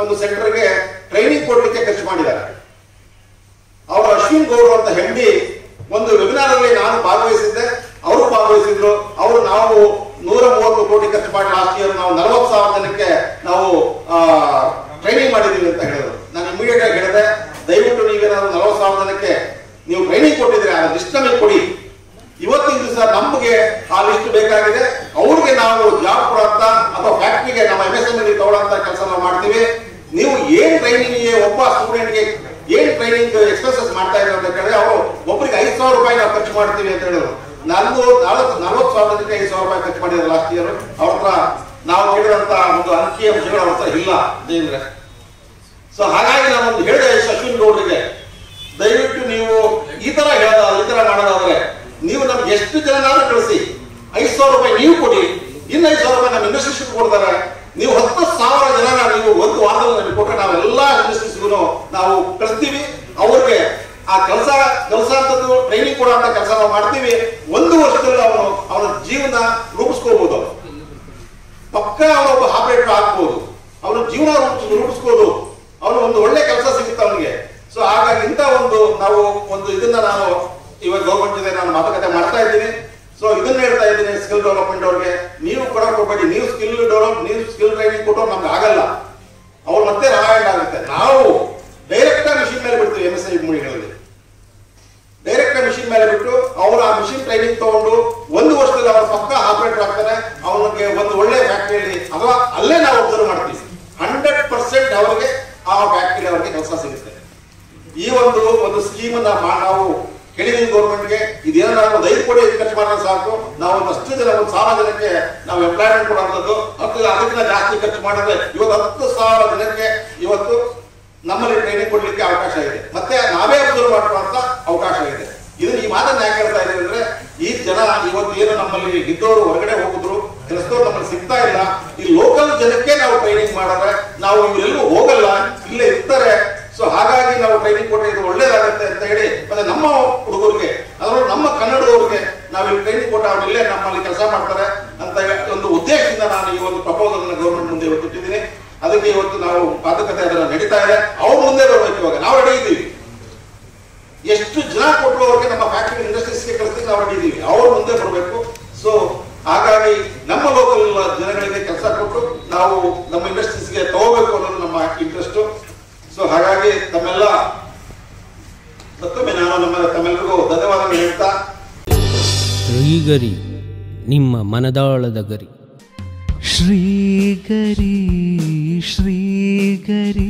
ಒಂದು ಸೆಂಟರ್ಗೆ ಟ್ರೈನಿಂಗ್ ಕೊಡ್ಲಿಕ್ಕೆ ಖರ್ಚು ಮಾಡಿದ್ದಾರೆ ಅವರು ಅಶ್ವಿನ್ ಗೌಡ್ರು ಅಂತ ಹೆಂಡಿ ಒಂದು ವೆಬಿನಾರ್ ಅಲ್ಲಿ ನಾನು ಭಾಗವಹಿಸಿದ್ದೆ ಅವರು ಭಾಗವಹಿಸಿದ್ರು ಅವರು ನಾವು ನೂರ ಮೂವತ್ತು ಕೋಟಿ ಖರ್ಚು ಮಾಡಿ ಲಾಸ್ಟ್ ಇಯರ್ ನಾವು ನಲವತ್ತು ಸಾವಿರ ಜನಕ್ಕೆ ನಾವು ಟ್ರೈನಿಂಗ್ ಮಾಡಿದೀವಿ ಅಂತ ಹೇಳಿದ್ರು ನಾನು ಇಮಿಡಿಯೇಟ್ ಆಗಿ ಹೇಳಿದೆ ದಯವಿಟ್ಟು ನೀವೇನಾದ್ರು ನಲವತ್ತು ಸಾವಿರ ಜನಕ್ಕೆ ನೀವು ಟ್ರೈನಿಂಗ್ ಕೊಟ್ಟಿದ್ರೆ ಆ ಲಿಸ್ಟ್ ನಮಗೆ ಕೊಡಿ ಇವತ್ತಿನ ದಿವಸ ನಮಗೆ ಆ ಲಿಸ್ಟ್ ಬೇಕಾಗಿದೆ ಅವ್ರಿಗೆ ನಾವು ಜಾಬ್ ಕೊಡಂತ ಅಥವಾ ಫ್ಯಾಕ್ಟ್ರಿಗೆ ನಮ್ಮ ಎಂ ಎಸ್ ಎಂ ತಗೊಳ್ಳಂತ ಕೆಲಸ ನಾವು ಮಾಡ್ತೀವಿ ನೀವು ಏನ್ ಟ್ರೈನಿಂಗ್ ಒಬ್ಬ ಸ್ಟೂಡೆಂಟ್ಗೆ ಏನ್ ಟ್ರೈನಿಂಗ್ ಎಕ್ಸ್ಪೆನ್ಸಸ್ ಮಾಡ್ತಾ ಇದ್ದಾರೆ ಅಂತ ಕೇಳಿದ್ರೆ ಅವರು ಒಬ್ಬರಿಗೆ ಐದು ಸಾವಿರ ರೂಪಾಯಿ ನಾವು ಖರ್ಚು ಮಾಡ್ತೀವಿ ಅಂತ ಹೇಳಿದ್ರು ನಂದು ನಾಲ್ಕು ನಲ್ವತ್ತು ಸಾವಿರದಿಂದ ಐದು ಸಾವಿರ ರೂಪಾಯಿ ಖರ್ಚು ಮಾಡಿದ್ರು ಲಾಸ್ಟ್ ಇಯರ್ ಅವ್ರ ಹತ್ರ ನಾವು ಕೇಳಿದಂತ ಒಂದು ಅಂಕಿ ಅಂಶಗಳು ಅವ್ರ ಹತ್ರ ಇಲ್ಲ ದೇವ್ರೆ ಸೊ ಹಾಗಾಗಿ ನಾನೊಂದು ಹೇಳಿದೆ ಅಶ್ವಿನ್ ಗೌಡ್ರಿಗೆ ದಯವಿಟ್ಟು ನೀವು ಈ ತರ ಹೇಳೋದ ಈ ತರ ಮಾಡೋದಾದ್ರೆ ನೀವು ನಮ್ಗೆ ಎಷ್ಟು ಜನನಾದ್ರೂ ಕಳಿಸಿ ಐದು ಸಾವಿರ ರೂಪಾಯಿ ನೀವು ಕೊಡಿ ಇನ್ನು ಐದು ಸಾವಿರ ರೂಪಾಯಿ ನಮ್ಮ ಇಂಡಸ್ಟ್ರೀಸ್ ಕೊಡ್ತಾರೆ ನೀವು ಹತ್ತು ಸಾವಿರ ಜನನ ನೀವು ಒಂದು ವಾರದಲ್ಲಿ ನಮಗೆ ಕೊಟ್ಟರೆ ನಾವೆಲ್ಲ ಇಂಡಸ್ಟ್ರೀಸ್ಗೂ ನಾವು ಕಳಿಸ್ತೀವಿ ಅವ್ರಿಗೆ ಆ ಕೆಲಸ ಕೆಲಸ ಅಂತದ್ದು ಟ್ರೈನಿಂಗ್ ಕೊಡೋ ಅಂತ ಕೆಲಸ ನಾವು ಮಾಡ್ತೀವಿ ಒಂದು ವರ್ಷದಲ್ಲಿ ಅವನು ಅವನ ಜೀವನ ರೂಪಿಸ್ಕೋಬಹುದು ಅವನು ಪಕ್ಕ ಅವನೊಬ್ಬ ಆಪರೇಟರ್ ಆಗ್ಬೋದು ಅವನ ಜೀವನ ರೂಪಿಸ್ ರೂಪಿಸ್ಬೋದು ಅವನು ಒಂದು ಒಳ್ಳೆ ಕೆಲಸ ಸಿಗುತ್ತೆ ಅವನಿಗೆ ಸೊ ಹಾಗಾಗಿ ಇಂಥ ಒಂದು ನಾವು ಒಂದು ಇದನ್ನ ನಾನು ಇವಾಗ ಗೌರ್ಮೆಂಟ್ ಜೊತೆ ನಾನು ಮಾತುಕತೆ ಮಾಡ್ತಾ ಇದ್ದೀನಿ ಸೊ ಇದನ್ನ ಹೇಳ್ತಾ ಇದ್ದೀನಿ ಸ್ಕಿಲ್ ಡೆವಲಪ್ಮೆಂಟ್ ಅವ್ರಿಗೆ ನೀವು ಕೊಡಕ್ ಹೋಗ್ಬೇಡಿ ನೀವು ಸ್ಕಿಲ್ ಡೆವಲಪ್ ನೀವು ಸ್ಕಿಲ್ ಟ್ರೈನಿಂಗ್ ಕೊಟ್ಟರು ನಮ್ಗೆ ಆಗಲ್ಲ ಅವ್ರು ಮತ್ತೆ ರಾಯಲ್ ಆಗುತ್ತೆ ನಾವು ಡೈರೆಕ್ಟ್ ಆಗಿ ಮಿಷಿನ್ ಮೇಲೆ ಬಿಡ್ತೀವಿ ಎಂ ಎಸ್ ಐ ಮುಳಿಗಳಲ್ಲಿ ಡೈರೆಕ್ಟ್ ಮಿಷಿನ್ ಮೇಲೆ ಬಿಟ್ಟು ಅವರು ಆ ಮಿಷಿನ್ ಟ್ರೈನಿಂಗ್ ತಗೊಂಡು ಒಂದು ವರ್ಷದಲ್ಲಿ ಅವರ ಪಕ್ಕ ಆಪರೇಟರ್ ಆಗ್ತಾರೆ ಅವನಿಗೆ ಒಂದು ಒಳ್ಳೆ ಫ್ಯಾಕ್ಟರಿಯಲ್ಲಿ ಅಥವಾ ಅಲ್ಲೇ ನಾವು ಅಬ್ಸರ್ವ್ ಮಾಡ್ತೀವಿ ಹಂಡ್ರೆಡ್ ಪರ್ಸೆಂಟ್ ಅವರಿಗೆ ಆ ಫ್ಯಾಕ್ಟರಿ ಅವರಿಗೆ ಕೆಲಸ ಸಿಗುತ್ತೆ ಈ ಒಂದು ಒಂದು ಸ್ಕೀಮ್ ನಾವು ಕೇಳಿದೀವಿ ಗೌರ್ಮೆಂಟ್ಗೆ ಇದೇನೋ ನಾವು ಒಂದು ಐದು ಕೋಟಿ ಖರ್ಚು ಮಾಡಿದ್ರೆ ಸಾಕು ನಾವು ಒಂದಷ್ಟು ಜನ ಒಂದು ಸಾವಿರ ಜನಕ್ಕೆ ನಾವು ಎಂಪ್ಲಾಯ್ಮೆಂಟ್ ಕೊಡುವಂಥದ್ದು ಹತ್ತು ಅದಕ್ಕಿಂತ ಜಾಸ್ತಿ ಖರ್ಚು ಮಾಡಿದ್ರೆ ಇವತ್ತು ಹತ್ತು ಸಾವಿರ ಜನಕ್ಕೆ ಇವತ್ತು ನಮ್ಮಲ್ಲಿ ಟ್ರೈನಿಂಗ್ ಕೊಡ್ಲಿಕ್ಕೆ ಅವಕಾಶ ಇದೆ ಮತ್ತೆ ನಾವೇ ಅಬ್ಸರ್ವ್ ಮಾಡುವಂತ ಅವಕಾಶ ಇದೆ ಇದನ್ನ ಈ ಮಾತನ್ನ ಯಾಕೆ ಹೇಳ್ತಾ ಇದ್ದೀವಿ ಅಂದ್ರೆ ಈ ಜನ ಇವತ್ತು ಏನು ನಮ್ಮಲ್ಲಿ ಇದ್ದವರು ಹೊರಗಡೆ ಹೋಗಿದ್ರು ಕೆಲಸದವ್ರು ನಮ್ಮಲ್ಲಿ ಸಿಗ್ತಾ ಇಲ್ಲ ಈ ಲೋಕಲ್ ಜನಕ್ಕೆ ನಾವು ಟ್ರೈನಿಂಗ್ ಮಾಡಿದ್ರೆ ನಾವು ಇವರೆಲ್ಲೂ ಹೋಗಲ್ಲ ಇಲ್ಲೇ ಇರ್ತಾರೆ ಸೊ ಹಾಗಾಗಿ ನಾವು ಟ್ರೈನಿಂಗ್ ಕೊಟ್ಟರೆ ಇದು ಒಳ್ಳೇದಾಗುತ್ತೆ ಅಂತ ಹೇಳಿ ಮತ್ತೆ ನಮ್ಮ ಹುಡುಗರಿಗೆ ಅದರಲ್ಲೂ ನಮ್ಮ ಕನ್ನಡದವ್ರಿಗೆ ನಾವು ಇಲ್ಲಿ ಟ್ರೈನಿಂಗ್ ಕೊಟ್ಟ ಅವ್ರು ಇಲ್ಲೇ ನಮ್ಮಲ್ಲಿ ಕೆಲಸ ಮಾಡ್ತಾರೆ ಅಂತ ಹೇಳಿ ಒಂದು ಉದ್ದೇಶದಿಂದ ನಾನು ಈ ಒಂದು ಪ್ರಪೋಸಲ್ ಗೌರ್ಮೆಂಟ್ ಮುಂದೆ ಇವತ್ತು ಇಟ್ಟಿದ್ದೀನಿ ಅದಕ್ಕೆ ಇವತ್ತು ನಾವು ಮಾತುಕತೆ ಅದನ್ನ ನಡೀತಾ ಇದೆ ಅವ್ರ ಮುಂದೆ ಬರ್ಬೇಕು ಇವಾಗ ನಾವು ರೆಡಿ ಇದ್ದೀವಿ ಎಷ್ಟು ಜನ ಕೊಟ್ಟರು ಅವ್ರಿಗೆ ನಮ್ಮ ಫ್ಯಾಕ್ಟರಿ ಇಂಡಸ್ಟ್ರೀಸ್ಗೆ ಕಳಿಸ್ಲಿಕ್ಕೆ ನಾವು ರೆಡಿ ಇದ್ದೀವಿ ಅವ್ರ ಮುಂದೆ ಬರಬೇಕು ಸೊ ಹಾಗಾಗಿ ನಮ್ಮ ಲೋಕಲ್ ಜನಗಳಿಗೆ ಕೆಲಸ ಕೊಟ್ಟು ನಾವು ನಮ್ಮ ಇಂಡಸ್ಟ್ರೀಸ್ಗೆ ತಗೋಬೇಕು ಅನ್ನೋದು ನಮ್ಮ ಇಂಟ್ರೆಸ್ಟ್ ಸೊ ಹಾಗಾಗಿ ತಮ್ಮೆಲ್ಲ ಮತ್ತೊಮ್ಮೆ ನಾನು ನಮ್ಮ ತಮ್ಮೆಲ್ಲರಿಗೂ ಧನ್ಯವಾದ ಹೇಳ್ತಾ ಶ್ರೀಗರಿ ನಿಮ್ಮ ಮನದಾಳದ ಗರಿ ಶ್ರೀಗರಿ ಶ್ರೀಗರಿ